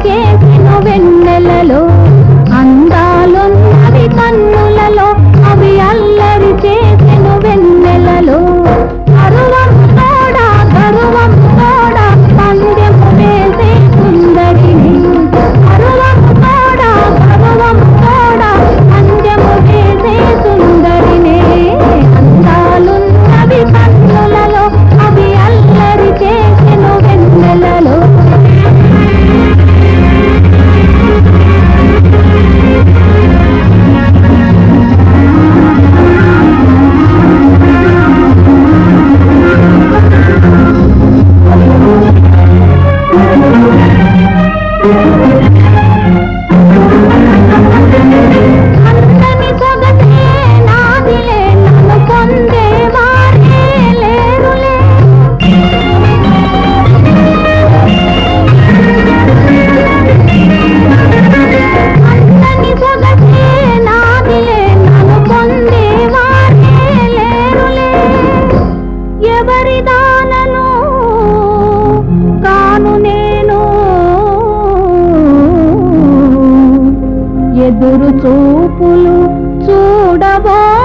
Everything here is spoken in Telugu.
చేసిన వెన్నెలలో అందాలున్నవి కన్నులలో అవి అల్లరి చేసిన వెన్నెలలో అరువం తోడా గరువం తోడా పందెము వేసే సుందరిని అరువం తోడా గరువం తోడా పందెము వేసే సుందరినే అందాలున్నవి కన్నులలో అవి అల్లరి చేసిన వెన్నెలలో అందని సొగసే నాదిలే నన్ను పొందే వారే లేరులే అందని సొగసే నాదిలే నన్ను పొందే వారే లేరులే ఎవరి దానను కాను నేను ఎదురు చూపులు చూడబో